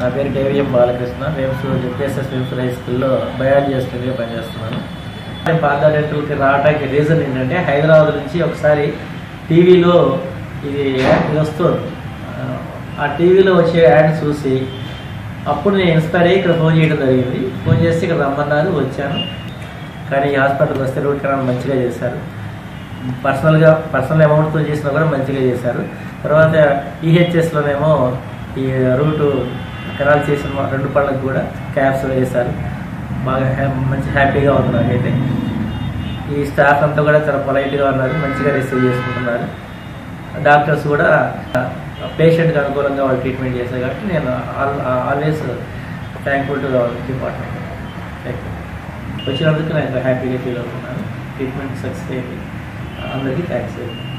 నా పేరు కేవీఎం బాలకృష్ణ వేమ్స్ జెపిఎస్ఎస్ వేమ్స్ హై స్కూల్లో బయాలజీ అసిస్టెంట్గా పనిచేస్తున్నాను నేను పార్థ డెంటల్కి రావడానికి రీజన్ ఏంటంటే హైదరాబాద్ నుంచి ఒకసారి టీవీలో ఇది యాడ్ ఇది వస్తుంది ఆ టీవీలో వచ్చే యాడ్ చూసి అప్పుడు నేను ఇన్స్పైర్ అయ్యి ఇక్కడ ఫోన్ చేయడం జరిగింది ఫోన్ చేస్తే ఇక్కడ రమ్మన్నారు వచ్చాను కానీ ఈ హాస్పిటల్కి వస్తే రూట్ కెనాల్ మంచిగా చేశారు పర్సనల్గా పర్సనల్ అమౌంట్తో చేసినా కూడా మంచిగా చేశారు తర్వాత ఈహెచ్ఎస్లోనేమో ఈ రూటు కెనాల్ చేసిన రెండు పళ్ళకు కూడా క్యాప్స్ వేశారు బాగా హ్యా- మంచి హ్యాపీగా ఉంది నాకైతే ఈ స్టాఫ్ అంతా కూడా చాలా పొలైట్గా ఉన్నారు మంచిగా రిసీవ్ చేసుకుంటున్నారు డాక్టర్స్ కూడా పేషెంట్కి అనుకూలంగా వాళ్ళు ట్రీట్మెంట్ చేశారు కాబట్టి నేను ఆల్వేస్ థ్యాంక్ఫుల్ టు డిపార్ట్మెంట్ వచ్చినందుకు నేను హ్యాపీగా ఫీల్ అవుతున్నాను ట్రీట్మెంట్ సక్సెస్ అయింది అందరికీ థ్యాంక్స్